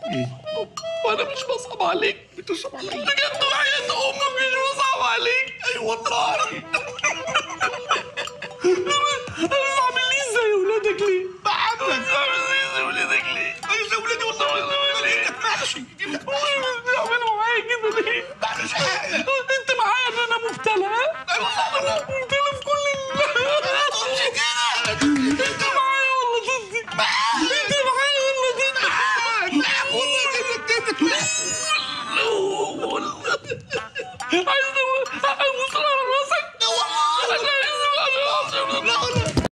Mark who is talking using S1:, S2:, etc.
S1: ايه
S2: وانا مش بصعب عليك
S1: بتصعب عليا
S2: بجد وحياة امك مش بصعب عليك اي والله انا